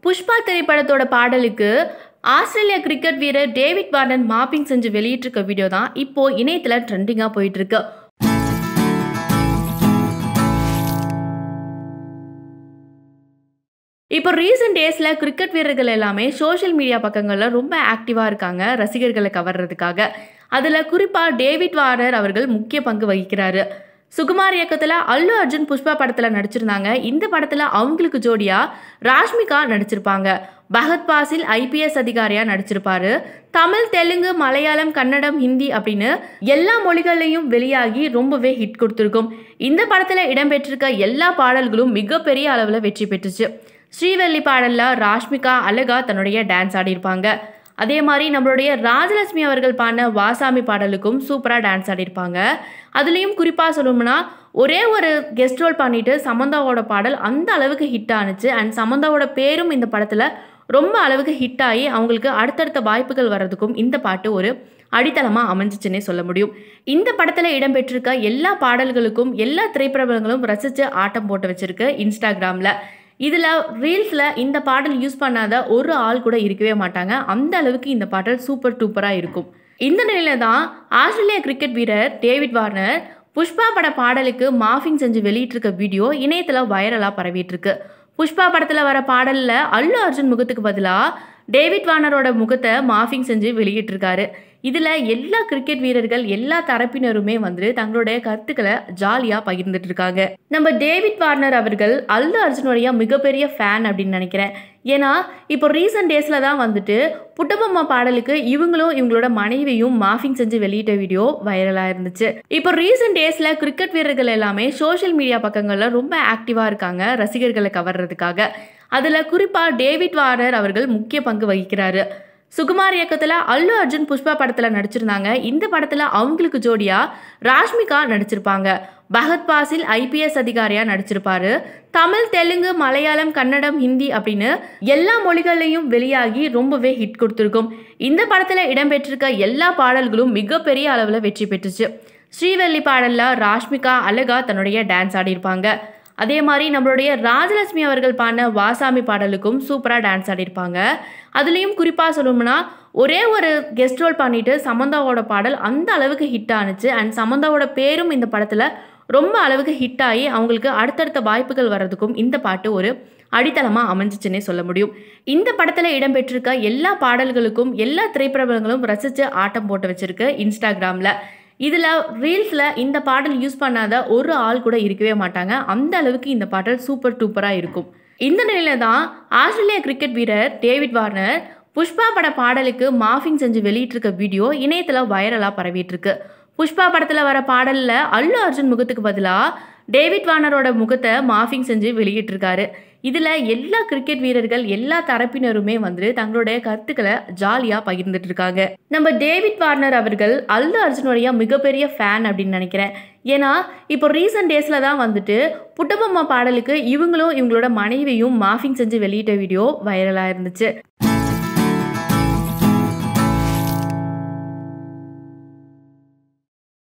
புஷ்பா திரைப்படத்தோட பாடலுக்கு Australia cricket வீரர் டேவிட் வார்டன் மாப்பிங் செஞ்சு வெளியிட்டிருக்க வீடியோ தான் இப்போ இணையத்தில் ட்ரெண்டிங்காக போயிட்டு இருக்கு இப்போ ரீசெண்ட் டேஸில் கிரிக்கெட் வீரர்கள் எல்லாமே சோஷியல் மீடியா பக்கங்களில் ரொம்ப ஆக்டிவாக இருக்காங்க ரசிகர்களை கவர்றதுக்காக அதில் குறிப்பாக டேவிட் வார்னர் அவர்கள் முக்கிய பங்கு வகிக்கிறாரு சுகுமார் இயக்கத்தில் அல்லு அர்ஜுன் புஷ்பா படத்தில் நடிச்சிருந்தாங்க இந்த படத்தில் அவங்களுக்கு ஜோடியாக ராஷ்மிகா நடிச்சிருப்பாங்க பகத் பாசில் ஐபிஎஸ் அதிகாரியாக நடிச்சிருப்பாரு தமிழ் தெலுங்கு மலையாளம் கன்னடம் ஹிந்தி அப்படின்னு எல்லா மொழிகள்லையும் வெளியாகி ரொம்பவே ஹிட் கொடுத்துருக்கும் இந்த படத்தில் இடம்பெற்றிருக்க எல்லா பாடல்களும் மிகப்பெரிய அளவில் வெற்றி பெற்றுச்சு ஸ்ரீவல்லி பாடலில் ராஷ்மிகா அழகா தன்னுடைய டான்ஸ் ஆடியிருப்பாங்க அதே மாதிரி நம்மளுடைய ராஜலட்சுமி அவர்கள் பாடின வாசாமி பாடலுக்கும் சூப்பராக டான்ஸ் ஆடியிருப்பாங்க அதுலேயும் குறிப்பாக சொல்லணும்னா ஒரே ஒரு கெஸ்ட் ரோல் பண்ணிட்டு சமந்தாவோட பாடல் அந்த அளவுக்கு ஹிட் ஆனுச்சு அண்ட் சமந்தாவோட பேரும் இந்த படத்தில் ரொம்ப அளவுக்கு ஹிட் ஆகி அவங்களுக்கு அடுத்தடுத்த வாய்ப்புகள் வர்றதுக்கும் இந்த பாட்டு ஒரு அடித்தளமாக அமைஞ்சிச்சுன்னே சொல்ல முடியும் இந்த படத்தில் இடம்பெற்றிருக்க எல்லா பாடல்களுக்கும் எல்லா திரைப்பிரபலங்களும் ரசித்து ஆட்டம் போட்டு வச்சிருக்கு இன்ஸ்டாகிராமில் இதில் ரீல்ஸில் இந்த பாடல் யூஸ் பண்ணாத ஒரு ஆள் கூட இருக்கவே மாட்டாங்க அந்த அளவுக்கு இந்த பாடல் சூப்பர் டூப்பராக இருக்கும் இந்த நிலையில தான் ஆஸ்திரேலியா கிரிக்கெட் வீரர் டேவிட் வார்னர் புஷ்பா பட பாடலுக்கு மாஃபிங் செஞ்சு வெளியிட்டிருக்க வீடியோ இணையத்தில் வைரலாக பரவிட்டு இருக்கு புஷ்பா படத்தில் வர பாடலில் அல்லு அர்ஜுன் முகத்துக்கு பதிலாக டேவிட் வார்னரோட முகத்தை மாஃபிங் செஞ்சு வெளியிட்டிருக்காரு இதில் எல்லா கிரிக்கெட் வீரர்கள் எல்லா தரப்பினருமே வந்து தங்களுடைய கருத்துக்களை ஜாலியாக பகிர்ந்துட்டு இருக்காங்க நம்ம டேவிட் வார்னர் அவர்கள் அல்லு அர்ஜுனுடைய மிகப்பெரிய ஃபேன் அப்படின்னு நினைக்கிறேன் ஏன்னா இப்போ ரீசெண்ட் டேஸில் தான் வந்துட்டு புட்டபொம்மா பாடலுக்கு இவங்களும் இவங்களோட மனைவியும் மாஃபிங் செஞ்சு வெளியிட்ட வீடியோ வைரலாக இருந்துச்சு இப்போ ரீசெண்ட் டேஸில் கிரிக்கெட் வீரர்கள் எல்லாமே சோஷியல் மீடியா பக்கங்களில் ரொம்ப ஆக்டிவாக இருக்காங்க ரசிகர்களை கவர்றதுக்காக அதில் குறிப்பாக டேவிட் வார்னர் அவர்கள் முக்கிய பங்கு வகிக்கிறாரு சுகுமார் இயக்கத்தில் அல்லு அர்ஜுன் புஷ்பா படத்தில் நடிச்சிருந்தாங்க இந்த படத்தில் அவங்களுக்கு ஜோடியாக ராஷ்மிகா நடிச்சிருப்பாங்க பகத் பாசில் ஐபிஎஸ் அதிகாரியாக நடிச்சிருப்பாரு தமிழ் தெலுங்கு மலையாளம் கன்னடம் ஹிந்தி அப்படின்னு எல்லா மொழிகள்லையும் வெளியாகி ரொம்பவே ஹிட் கொடுத்துருக்கும் இந்த படத்தில் இடம்பெற்றிருக்க எல்லா பாடல்களும் மிகப்பெரிய அளவில் வெற்றி பெற்றுச்சு ஸ்ரீவல்லி பாடலில் ராஷ்மிகா அழகா தன்னுடைய டான்ஸ் ஆடியிருப்பாங்க அதே மாதிரி நம்மளுடைய ராஜலட்சுமி அவர்கள் பாடின வாசாமி பாடலுக்கும் சூப்பராக டான்ஸ் ஆடியிருப்பாங்க அதுலேயும் குறிப்பாக சொல்லணும்னா ஒரே ஒரு கெஸ்ட் ரோல் பண்ணிட்டு சமந்தாவோட பாடல் அந்த அளவுக்கு ஹிட் ஆனுச்சு அண்ட் சமந்தாவோட பேரும் இந்த படத்தில் ரொம்ப அளவுக்கு ஹிட் ஆகி அவங்களுக்கு அடுத்தடுத்த வாய்ப்புகள் வர்றதுக்கும் இந்த பாட்டு ஒரு அடித்தளமாக அமைஞ்சிச்சுன்னே சொல்ல முடியும் இந்த படத்தில் இடம்பெற்றிருக்க எல்லா பாடல்களுக்கும் எல்லா திரைப்பிரபலங்களும் ரசித்து ஆட்டம் போட்டு வச்சிருக்கு இன்ஸ்டாகிராமில் இதில் ரீல்ஸில் இந்த பாடல் யூஸ் பண்ணாத ஒரு ஆள் கூட இருக்கவே மாட்டாங்க அந்த அளவுக்கு இந்த பாடல் சூப்பர் டூப்பராக இருக்கும் இந்த நிலையில தான் ஆஸ்திரேலியா கிரிக்கெட் வீரர் டேவிட் வார்னர் புஷ்பா பட பாடலுக்கு மாஃபிங் செஞ்சு வெளியிட்டிருக்க வீடியோ இணையத்தில் வைரலாக பரவிட்டு இருக்கு புஷ்பா படத்தில் வர பாடலில் அல்லு அர்ஜுன் முகத்துக்கு பதிலாக டேவிட் வார்னரோட முகத்தை மாஃபிங் செஞ்சு வெளியிட்டிருக்காரு இதில் எல்லா கிரிக்கெட் வீரர்கள் எல்லா தரப்பினருமே வந்து தங்களுடைய கருத்துக்களை ஜாலியாக பகிர்ந்துட்டு இருக்காங்க நம்ம டேவிட் வார்னர் அவர்கள் அல்லு அர்ஜுனுடைய மிகப்பெரிய ஃபேன் அப்படின்னு நினைக்கிறேன் ஏன்னா இப்போ ரீசெண்ட் டேஸில் தான் வந்துட்டு புட்டபொம்மா பாடலுக்கு இவங்களும் இவங்களோட மனைவியும் மாஃபிங் செஞ்சு வெளியிட்ட வீடியோ வைரலாக இருந்துச்சு